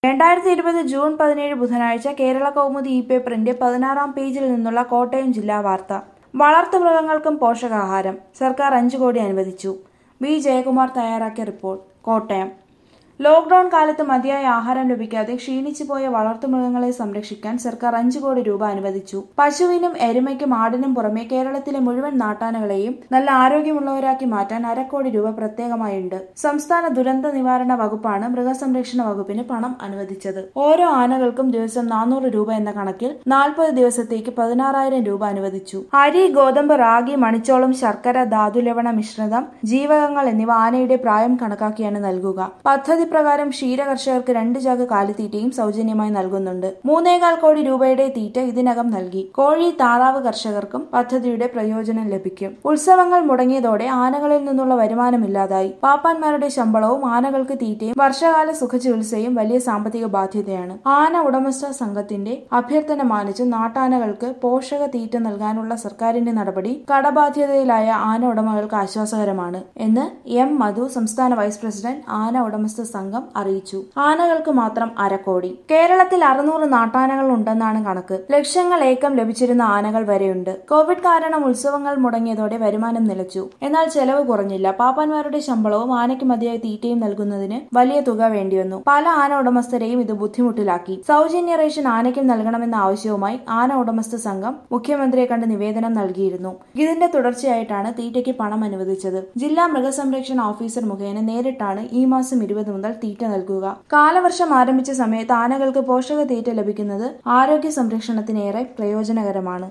രണ്ടായിരത്തി ഇരുപത് ജൂൺ പതിനേഴ് ബുധനാഴ്ച കേരള കൗമുദി ഇ പേപ്പറിന്റെ പതിനാറാം പേജിൽ നിന്നുള്ള കോട്ടയം ജില്ലാ വാർത്ത വളർത്തുമൃഗങ്ങൾക്കും പോഷകാഹാരം സർക്കാർ അഞ്ചു കോടി അനുവദിച്ചു വി ജയകുമാർ തയ്യാറാക്കിയ റിപ്പോർട്ട് കോട്ടയം ലോക്ഡൌൺ കാലത്ത് മതിയായ ആഹാരം ലഭിക്കാതെ ക്ഷീണിച്ചു പോയ വളർത്തുമൃഗങ്ങളെ സംരക്ഷിക്കാൻ സർക്കാർ അഞ്ചു കോടി രൂപ അനുവദിച്ചു പശുവിനും എരുമയ്ക്കും ആടിനും പുറമെ കേരളത്തിലെ മുഴുവൻ നാട്ടാനകളെയും നല്ല ആരോഗ്യമുള്ളവരാക്കി മാറ്റാൻ അരക്കോടി രൂപ പ്രത്യേകമായുണ്ട് സംസ്ഥാന ദുരന്ത നിവാരണ വകുപ്പാണ് മൃഗസംരക്ഷണ വകുപ്പിന് പണം അനുവദിച്ചത് ഓരോ ആനകൾക്കും ദിവസം നാനൂറ് രൂപ എന്ന കണക്കിൽ നാൽപ്പത് ദിവസത്തേക്ക് പതിനാറായിരം രൂപ അനുവദിച്ചു അരി ഗോതമ്പ് റാഗി മണിച്ചോളം ശർക്കര ധാതുലവണ മിശ്രിതം ജീവകങ്ങൾ എന്നിവ ആനയുടെ പ്രായം കണക്കാക്കിയാണ് നൽകുക പദ്ധതി പ്രകാരം ക്ഷീര കർഷകർക്ക് രണ്ട് ചാക്ക് കാലിത്തീറ്റയും സൗജന്യമായി നൽകുന്നുണ്ട് മൂന്നേകാൽ കോടി രൂപയുടെ തീറ്റ ഇതിനകം നൽകി കോഴി താറാവ് കർഷകർക്കും പദ്ധതിയുടെ പ്രയോജനം ലഭിക്കും ഉത്സവങ്ങൾ മുടങ്ങിയതോടെ ആനകളിൽ നിന്നുള്ള വരുമാനമില്ലാതായി പാപ്പാന്മാരുടെ ശമ്പളവും ആനകൾക്ക് തീറ്റയും വർഷകാല സുഖചികിത്സയും വലിയ സാമ്പത്തിക ബാധ്യതയാണ് ആന ഉടമസ്ഥ സംഘത്തിന്റെ അഭ്യർത്ഥന മാനിച്ച് നാട്ടാനകൾക്ക് പോഷക തീറ്റ നൽകാനുള്ള സർക്കാരിന്റെ നടപടി കടബാധ്യതയിലായ ആന ഉടമകൾക്ക് ആശ്വാസകരമാണ് എന്ന് എം മധു സംസ്ഥാന വൈസ് പ്രസിഡന്റ് ആന ഉടമസ്ഥ സംഘം അറിയിച്ചു ആനകൾക്ക് മാത്രം അരക്കോടി കേരളത്തിൽ അറുന്നൂറ് നാട്ടാനകൾ ഉണ്ടെന്നാണ് കണക്ക് ലക്ഷങ്ങൾ ഏക്കം ലഭിച്ചിരുന്ന ആനകൾ വരെയുണ്ട് കോവിഡ് കാരണം ഉത്സവങ്ങൾ മുടങ്ങിയതോടെ വരുമാനം നിലച്ചു എന്നാൽ ചെലവ് കുറഞ്ഞില്ല പാപ്പാന്മാരുടെ ശമ്പളവും ആനയ്ക്ക് മതിയായ തീറ്റയും നൽകുന്നതിന് വലിയ തുക വേണ്ടിവന്നു പല ആന ഉടമസ്ഥരെയും ഇത് ബുദ്ധിമുട്ടിലാക്കി സൗജന്യ റേഷൻ ആനയ്ക്കും നൽകണമെന്ന ആവശ്യവുമായി ആന ഉടമസ്ഥ സംഘം മുഖ്യമന്ത്രിയെ കണ്ട് നിവേദനം നൽകിയിരുന്നു ഇതിന്റെ തുടർച്ചയായിട്ടാണ് തീറ്റയ്ക്ക് പണം അനുവദിച്ചത് ജില്ലാ മൃഗസംരക്ഷണ ഓഫീസർ മുഖേന നേരിട്ടാണ് ഈ മാസം ഇരുപത് മുതൽ തീറ്റ നൽകുക കാലവർഷം ആരംഭിച്ച സമയത്ത് ആനകൾക്ക് പോഷക തീറ്റ ലഭിക്കുന്നത് ആരോഗ്യ സംരക്ഷണത്തിനേറെ പ്രയോജനകരമാണ്